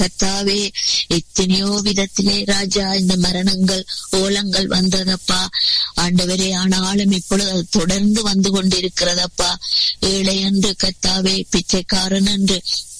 கர்த்தாவே எத்தனையோ விதத்திலே ராஜா இந்த மரணங்கள் ஓலங்கள் வந்ததப்பா ஆண்டவரே ஆனாலும் இப்பொழுது அது தொடர்ந்து வந்து கொண்டிருக்கிறதப்பா ஏழை என்று கர்த்தாவே பிச்சைக்காரன் என்று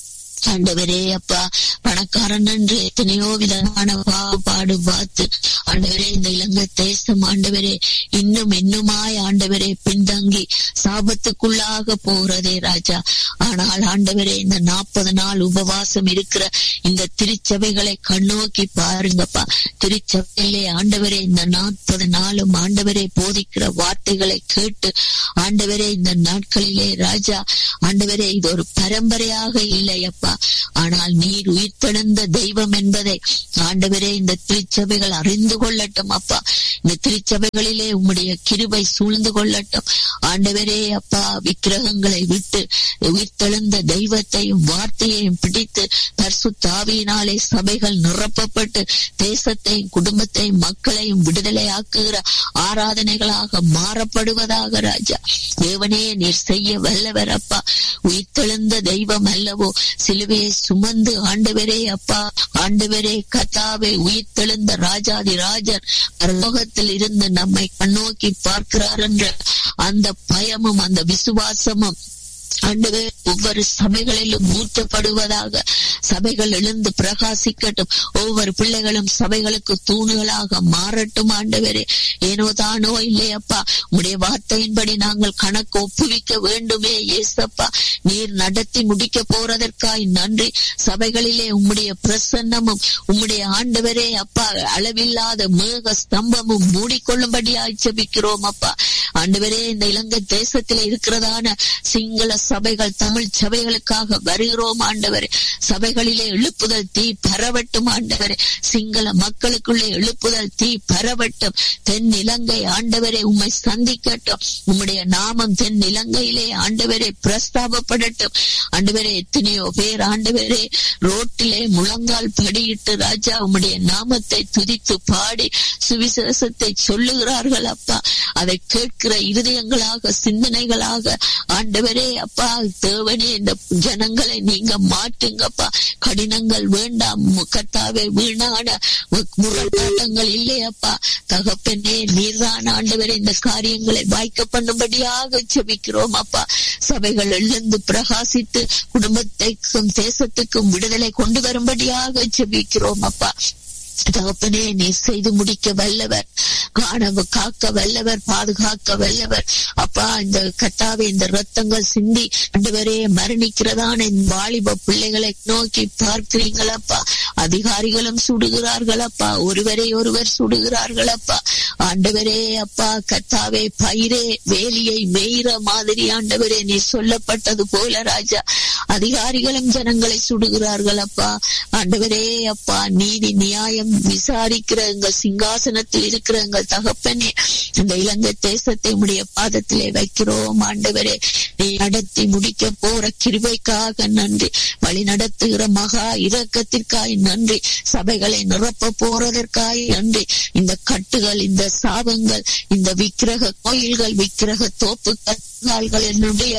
ஆண்டவரே அப்பா பணக்காரன் என்று எத்தனையோ விதமான பாடு பார்த்து ஆண்டவரே இந்த இலங்கை தேசம் ஆண்டவரே இன்னும் இன்னுமாய் ஆண்டவரே பின்தங்கி சாபத்துக்குள்ளாக போகிறதே ராஜா ஆனால் ஆண்டவரே இந்த நாற்பது நாள் உபவாசம் இருக்கிற இந்த திருச்சபைகளை கண்ணோக்கி பாருங்கப்பா திருச்சபையிலே ஆண்டவரே இந்த நாற்பது நாளும் ஆண்டவரே போதிக்கிற வார்த்தைகளை கேட்டு ஆண்டவரே இந்த நாட்களிலே ராஜா ஆண்டவரே இது ஒரு பரம்பரையாக இல்லையப்பா ஆனால் நீர் உயிர்த்தெழுந்த தெய்வம் என்பதை ஆண்டவரே இந்த திருச்சபைகள் அறிந்து கொள்ளட்டும் அப்பா இந்த திருச்சபைகளிலே உம்முடைய கிருபை சூழ்ந்து கொள்ளட்டும் ஆண்டவரே அப்பா விக்கிரகங்களை விட்டு உயிர்த்தெழுந்த தெய்வத்தையும் வார்த்தையையும் பிடித்து பர்சுத்தாவியினாலே சபைகள் நிரப்பப்பட்டு தேசத்தையும் குடும்பத்தையும் மக்களையும் விடுதலையாக்குகிற ஆராதனைகளாக மாறப்படுவதாக ராஜா தேவனே நீர் செய்ய வல்லவர் அப்பா உயிர்த்தெழுந்த தெய்வம் அல்லவோ சிலுவையை சுமந்து ஆண்டவரே அப்பா ஆண்டவரே கத்தாவை உயிர்த்தெழுந்த ராஜாதி ராஜர் பரலோகத்தில் இருந்து நம்மை கண்ணோக்கி பார்க்கிறார் என்ற அந்த பயமும் அந்த விசுவாசமும் ஆண்டவர் ஒவ்வொரு சபைகளிலும் ஊற்றப்படுவதாக சபைகள் எழுந்து பிரகாசிக்கட்டும் ஒவ்வொரு பிள்ளைகளும் சபைகளுக்கு தூணுகளாக மாறட்டும் ஆண்டவரே ஏனோ தானோ இல்லையப்பா உடைய வார்த்தையின்படி நாங்கள் கணக்கு ஒப்புவிக்க வேண்டுமே ஏசப்பா நீர் நடத்தி முடிக்க போறதற்காய் நன்றி சபைகளிலே உம்முடைய பிரசன்னமும் உம்முடைய ஆண்டவரே அப்பா அளவில்லாத மேக ஸ்தம்பமும் மூடிக்கொள்ளும்படியாய் ஜெபிக்கிறோம் அப்பா ஆண்டவரே இந்த இலங்கை தேசத்திலே இருக்கிறதான சிங்கள சபைகள் தமிழ் சபைகளுக்காக வருகிறோம் ஆண்டவரே சபைகளிலே எழுப்புதல் தீ பரவட்டும் ஆண்டவரே சிங்கள மக்களுக்குள்ளே எழுப்புதல் தீ பரவட்டும் தென் இலங்கை ஆண்டவரே உம்மை சந்திக்கட்டும் உம்முடைய நாமம் தென் இலங்கையிலே ஆண்டவரே பிரஸ்தாபப்படட்டும் ஆண்டவரே எத்தனையோ பேர் ஆண்டவரே ரோட்டிலே முழங்கால் படியிட்டு ராஜா உம்முடைய நாமத்தை துதித்து பாடி சுவிசேஷத்தை சொல்லுகிறார்கள் அப்பா அதை கேட்கிற இருதயங்களாக சிந்தனைகளாக ஆண்டவரே அப்பா தேவனே இந்த ஜனங்களை நீங்க மாற்றுங்கப்பா கடினங்கள் வேண்டாம் கத்தாவே வீணான முரட்டாட்டங்கள் இல்லையப்பா தகப்பனே நீர்தான் ஆண்டவரே இந்த காரியங்களை வாய்க்க பண்ணும்படியாக செபிக்கிறோம் அப்பா சபைகள் எழுந்து பிரகாசித்து குடும்பத்தைக்கும் தேசத்துக்கும் விடுதலை கொண்டு வரும்படியாக செபிக்கிறோம் அப்பா தகப்பனே நீ செய்து முடிக்க வல்லவர் காணவ காக்க வல்லவர் பாதுகாக்க வல்லவர் அப்பா இந்த கத்தாவே இந்த ரத்தங்கள் சிந்தி ஆண்டவரே மரணிக்கிறதான இந்த வாலிப பிள்ளைகளை நோக்கி பார்க்கிறீங்களப்பா அதிகாரிகளும் சுடுகிறார்களப்பா ஒருவரை ஒருவர் சுடுகிறார்களப்பா ஆண்டவரே அப்பா கத்தாவே பயிரே வேலியை மேயிற மாதிரி ஆண்டவரே நீ சொல்லப்பட்டது போல ராஜா அதிகாரிகளும் ஜனங்களை சுடுகிறார்கள் அப்பா ஆண்டவரே அப்பா நீதி நியாயம் விசாரிக்கிற எங்கள் சிங்காசனத்தில் இருக்கிற எங்கள் தகப்பனே இந்த இலங்கை தேசத்தை உடைய பாதத்திலே வைக்கிறோம் ஆண்டவரே நீ நடத்தி முடிக்க போற கிருபைக்காக நன்றி வழி நடத்துகிற மகா இரக்கத்திற்காய் நன்றி சபைகளை நிரப்ப போறதற்காய் நன்றி இந்த கட்டுகள் இந்த சாபங்கள் இந்த விக்கிரக கோயில்கள் விக்கிரக தோப்புகள் என்னுடைய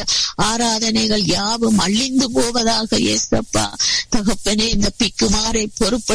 ஆராதனைகள் யாவும் அழிந்து போவதாக ஏசப்பா தகப்பனே இந்த பிக்குமாரை பொறுப்பு